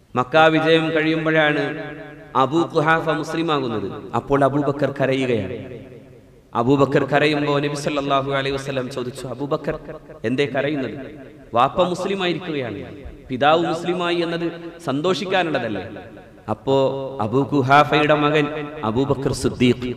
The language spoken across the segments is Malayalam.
മക്ക വിജയം കഴിയുമ്പോഴാണ് അബൂ ഖുഹാഫ മുസ്ലിമാകുന്നത് അപ്പോൾ അബൂബക്കർ കരയുകയാണ് അബൂബക്കർ കരയുമ്പോൾ നബി സല്ലല്ലാഹു അലൈഹി വസല്ലം ചോദിച്ചു അബൂബക്കർ എന്തേ കരയുന്നത് വാപ്പ മുസ്ലിമായിരിക്കുകയാണ് പിതാവ് മുസ്ലിമായി എന്നത് സന്തോഷിക്കാനുള്ളതല്ലേ അപ്പോ അബൂ ഖുഹാഫയുടെ മകൻ അബൂബക്കർ സിദ്ദീഖ്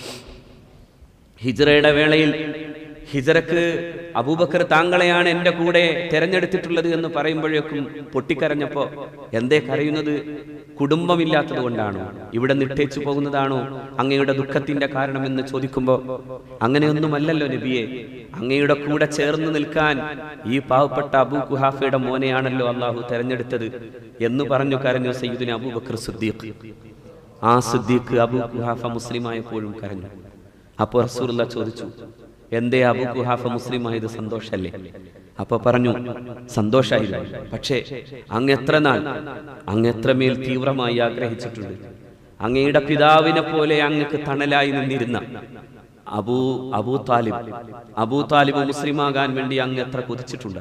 ഹിജ്റയുടെ വേളയിൽ ഹിജറക്ക് അബൂബക്കർ താങ്കളെയാണ് എൻ്റെ കൂടെ തെരഞ്ഞെടുത്തിട്ടുള്ളത് എന്ന് പറയുമ്പോഴേക്കും പൊട്ടിക്കരഞ്ഞപ്പോ എന്തേ കരയുന്നത് കുടുംബമില്ലാത്തത് കൊണ്ടാണോ ഇവിടെ നിട്ടേച്ചു പോകുന്നതാണോ അങ്ങയുടെ ദുഃഖത്തിന്റെ കാരണമെന്ന് ചോദിക്കുമ്പോൾ അങ്ങനെയൊന്നുമല്ലല്ലോ നബിയെ അങ്ങയുടെ കൂടെ ചേർന്ന് നിൽക്കാൻ ഈ പാവപ്പെട്ട അബൂ കുഹാഫയുടെ മോനെയാണല്ലോ അള്ളാഹു തെരഞ്ഞെടുത്തത് എന്ന് പറഞ്ഞു കരഞ്ഞു സയ്യിദിന് അബൂബക്കർ സിദ്ദീഖ് ആ സിദ്ദീഖ് അബൂ കുഹാഫ മുസ്ലിമായപ്പോഴും കരഞ്ഞു അപ്പോൾ റസൂലുള്ള ചോദിച്ചു എന്തേ അബു കുഹാഫ മുസ്ലിമായത് സന്തോഷല്ലേ അപ്പൊ പറഞ്ഞു സന്തോഷായിരുന്നു പക്ഷേ അങ്ങ് എത്ര നാൾ അങ്ങ് എത്രമേൽ തീവ്രമായി ആഗ്രഹിച്ചിട്ടുണ്ട് അങ്ങയുടെ പിതാവിനെ പോലെ അങ്ങക്ക് തണലായി നിന്നിരുന്ന Abu Abu Talib Abu Talib മുസ്ലിമാകാൻ വേണ്ടി അങ്ങ് എത്ര കൊതിച്ചിട്ടുണ്ട്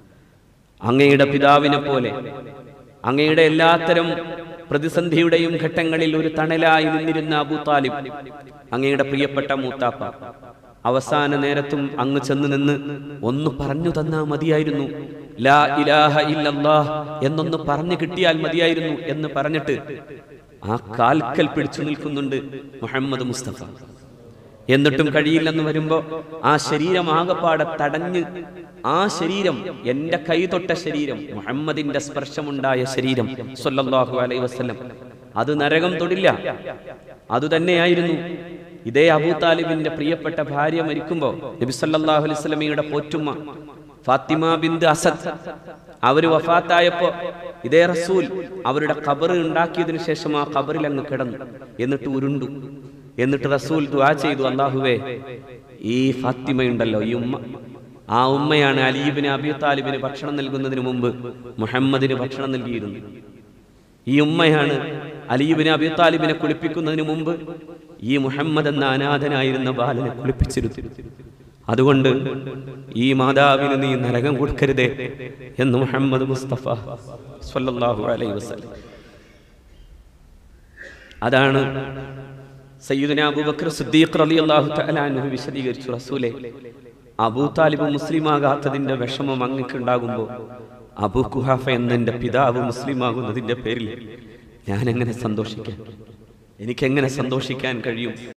അങ്ങയുടെ പിതാവിനെ പോലെ അങ്ങയുടെ എല്ലാത്തരം പ്രതിസന്ധിയുടെയും ഘട്ടങ്ങളിൽ ഒരു തണലായി നിന്നിരുന്ന അബൂ താലിബ് അങ്ങയുടെ പ്രിയപ്പെട്ട മൂത്താപ്പ അവസാന നേരത്തും അങ്ങ് ചെന്ന് നിന്ന് ഒന്ന് പറഞ്ഞു തന്നാ മതിയായിരുന്നു ലാ ഇലാഹ ഇല്ലല്ലാഹ് എന്നൊന്ന് പറഞ്ഞു കിട്ടിയാൽ മതിയായിരുന്നു എന്ന് പറഞ്ഞിട്ട് ആ കാൽക്കൽ പിടിച്ചു നിൽക്കുന്നുണ്ട് മുഹമ്മദ് മുസ്തഫ എന്നിട്ടും കഴിയില്ലെന്ന് വരുമ്പോ ആ ശരീരം ആകപ്പാടെ തടഞ്ഞ് ആ ശരീരം എന്റെ കൈ തൊട്ട ശരീരം മുഹമ്മദിന്റെ സ്പർശമുണ്ടായ ശരീരം സല്ലല്ലാഹു അലൈഹി വസല്ലം അത് നരകം തൊടില്ല അതുതന്നെയായിരുന്നു ഇതേ അബൂ താലിബിന്റെ പ്രിയപ്പെട്ട ഭാര്യ മരിക്കുമ്പോ നബി സല്ലല്ലാഹു അലൈഹി വസല്ലമയുടെ പോറ്റുമ്മ ഫാത്തിമ ബിന്ത് അസദ് അവര് വഫാത്തായപ്പോ ഇതേ റസൂൽ അവരുടെ ഖബർ ഉണ്ടാക്കിയതിനു ശേഷം ആ ഖബറിൽ അങ്ങ് കിടന്നു എന്നിട്ട് ഉരുണ്ടു എന്നിട്ട് റസൂൽ ദുആ ചെയ്തു അള്ളാഹുവേ ഈ ഫാത്തിമയുണ്ടല്ലോ ഈ ഉമ്മ ആ ഉമ്മയാണ് അലീബിന് അബി താലിബിന് ഭക്ഷണം നൽകുന്നതിന് മുമ്പ് മുഹമ്മദിന് ഭക്ഷണം നൽകിയിരുന്നു ഈ ഉമ്മയാണ് അലീബിന് അബി താലിബിനെ കുളിപ്പിക്കുന്നതിന് മുമ്പ് ഈ മുഹമ്മദ് എന്ന അനാഥനായിരുന്ന ബാലനെ കുളിപ്പിച്ചിരുന്നു അതുകൊണ്ട് ഈ മാതാവിന് നീ നരകം കൊടുക്കരുതേ എന്ന് മുഹമ്മദ് മുസ്തഫ സ്വല്ലല്ലാഹു അലൈഹി വസല്ലം അതാണ് സയ്യിദുന അബൂബക്കർ സിദ്ദീഖ് റളിയല്ലാഹു തആല അൻഹു വിശദീകരിച്ചു റസൂലേ അബൂ താലിബ് മുസ്ലിമാകാത്തതിന്റെ വിഷമം അങ്ങക്കുണ്ടാകുമ്പോൾ അബൂ കുഹാഫ എന്ന എൻ്റെ പിതാവ് മുസ്ലിമാകുന്നതിന്റെ പേരിൽ ഞാൻ എങ്ങനെ സന്തോഷിക്കാൻ എനിക്കെങ്ങനെ സന്തോഷിക്കാൻ കഴിയും